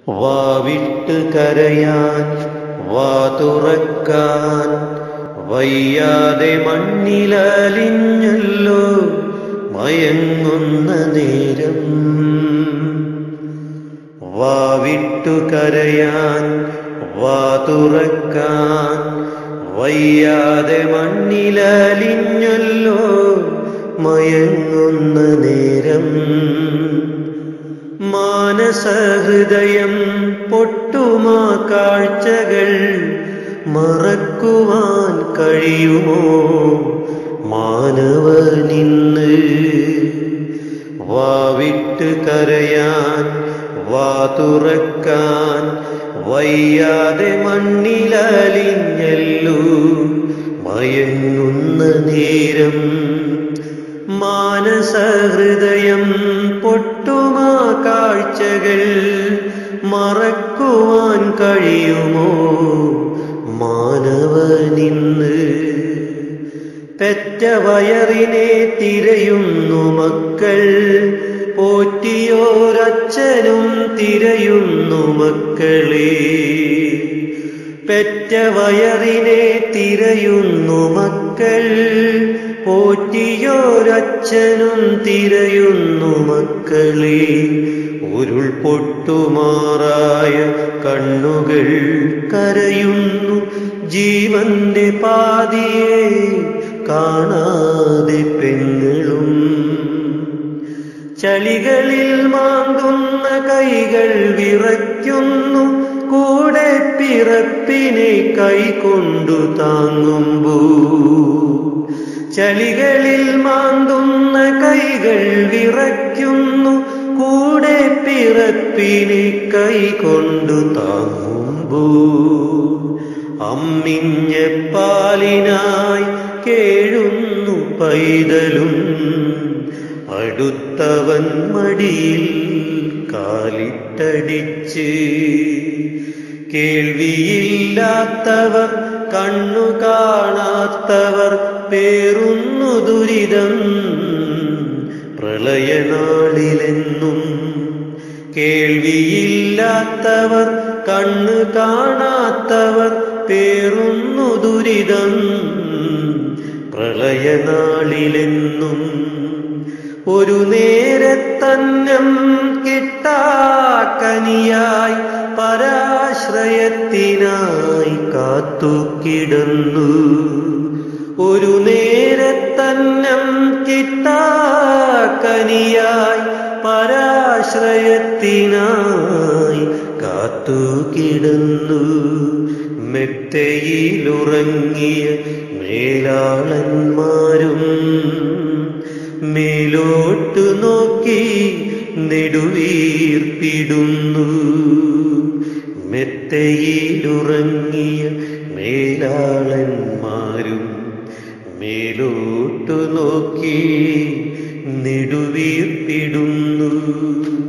വാവിട്ട് കരയാൻ വാ തുറക്കാൻ വയ്യാതെ മണ്ണിലലിഞ്ഞല്ലോ മയങ്ങുന്ന നേരം വാവിട്ടു കരയാൻ വാ തുറക്കാൻ വയ്യാതെ മണ്ണിലലിഞ്ഞല്ലോ മയങ്ങുന്ന നേരം മാനസഹൃദയം പൊട്ടുമാ കാഴ്ചകൾ മറക്കുവാൻ കഴിയുമോ മാനവനിന്ന് വാവിട്ട് കരയാൻ വാ തുറക്കാൻ വയ്യാതെ മണ്ണിലലിഞ്ഞല്ലു മയങ്ങുന്ന നേരം മാനസഹൃദയം പൊട്ടുമാ കാഴ്ചകൾ മറക്കുവാൻ കഴിയുമോ മാനവനിന്ന് പെറ്റ വയറിനെ തിരയുന്നു മക്കൾ പോറ്റിയോരച്ഛനും തിരയുന്നു മക്കളെ പെറ്റ വയറിനെ തിരയുന്നു മക്കൾ പോറ്റിയോരച്ഛനും തിരയുന്നു മക്കളെ ഉരുൾ പൊട്ടുമാറായ കണ്ണുകൾ കരയുന്നു ജീവന്റെ പാതിയെ കാണാതെ പെങ്ങളും ചളികളിൽ മാന്തുന്ന കൈകൾ വിറയ്ക്കുന്നു കൂടെ പിറപ്പിനെ കൈകൊണ്ടു താങ്ങുമ്പോ ചളികളിൽ മാന്തുന്ന കൈകൾ വിറയ്ക്കുന്നു കൂടെ പിറപ്പിനെ കൈകൊണ്ടു താങ്ങുമ്പോ അമ്മിഞ്ഞ പാലിനായി കേഴുന്നു പൈതലും അടുത്തവൻ മടിയിൽ കാലിട്ടടിച്ച് കേൾവിയില്ലാത്തവർ കണ്ണു കാണാത്തവർ പേറുന്നു ദുരിതം പ്രളയനാളിലെന്നും കേൾവിയില്ലാത്തവർ കണ്ണു കാണാത്തവർ പേറുന്നു ദുരിതം പ്രളയനാളിലെന്നും ഒരു നേരത്തന്നം കിട്ടാക്കനിയായി പരാശ്രയത്തിനായി കാത്തുകിടന്നു ഒരു നേരത്തന്നം കിട്ടാക്കനിയായി പരാശ്രയത്തിനായി കാത്തുകിടന്നു മെത്തയിലുറങ്ങിയ മേലാളന്മാരും മേലോട്ടു നോക്കി നെടുവീർപ്പിടുന്നു മെത്തയിലുറങ്ങിയ മേലാളന്മാരും മേലോട്ടു നോക്കി നെടുവീർപ്പിടുന്നു